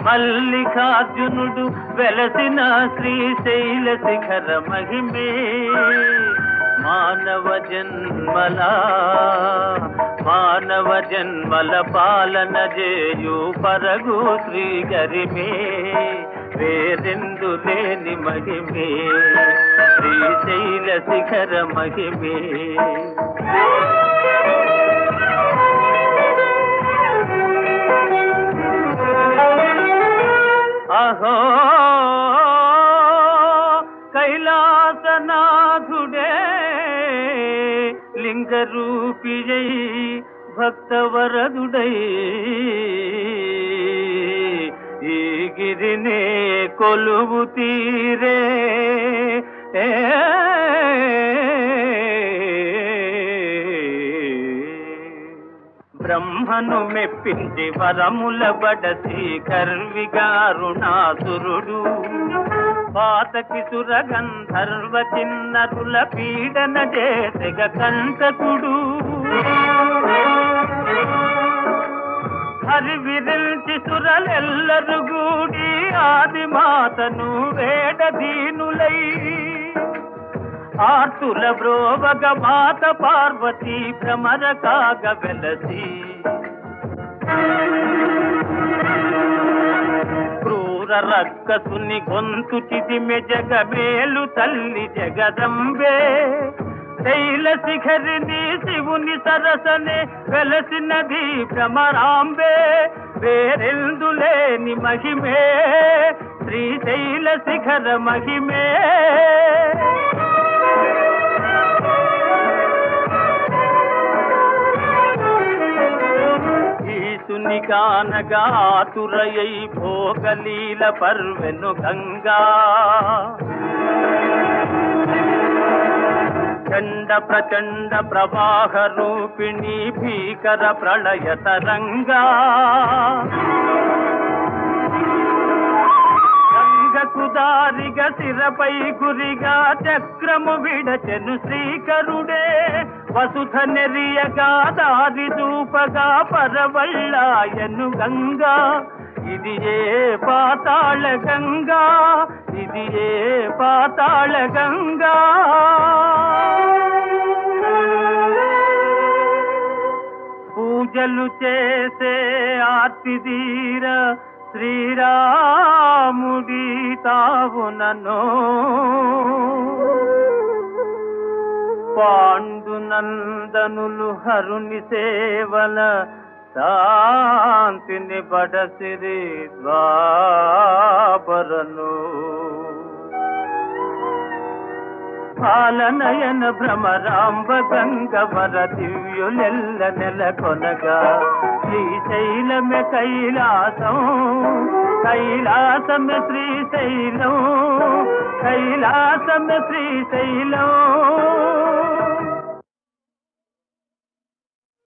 మల్లికార్జునుడు వెలసిన శ్రీశైల శిఖర మహిమే మానవ జన్మల మానవ జన్మల పాలన చేయు పరగు శ్రీ గరిమే వేరెందు లేని మహిమే శ్రీశైల శిఖర మహిమే అహో కైలాసనాథుడే లింగరూపియై భక్తవరదుడై ఈ గిరినే కొలువు తీరే బ్రహ్మను మెప్పించి వరముల బడసి కర్విగారుణాసురుడు పాతకి సురగంధర్వ చిన్నరుల పీడన చేసెగ కంటకుడు హరివిరిల్చి సురలెల్లరు గూడి ఆది మాతను వేడదీనులై ఆర్తుల బ్రోవగ మాత పార్వతి భ్రమర కాగ వెలసి క్రూర రక్కసుని గొంతు చిదిమె జగమేలు తల్లి జగదంబే శైల శిఖరిని శివుని సరసనే వెలసినది భ్రమరాంబే వేరెందులేని మహిమే శ్రీశైల శిఖర మహిమే ఈసుని కానగా ఆతురయై భోగలీల పర్వెను గంగా చండ ప్రచండ ప్రవాహ రూపిణి భీకర ప్రళయ తరంగా గంగకు దారిగా శిరపై గురిగా చక్రము విడచెను శ్రీకరుడే వసుధ నెరియగా దారి దూపగా పరవళ్ళాయను గంగా ఇది ఏ పాతాళ గంగా ఇది ఏ పాతాళ గంగా పూజలు చేసే ఆర్తిదీర శ్రీరాముడి తావునను పాండునందనులు హరుని సేవల శాంతిని బడసిరి ద్వాపరను పాలనయన భ్రమరాంబ గంగవర దివ్యులెల్ల నెలకొనగా శ్రీశైలమే కైలాసం కైలాసమే శ్రీశైలం కైలాసమే శ్రీశైలం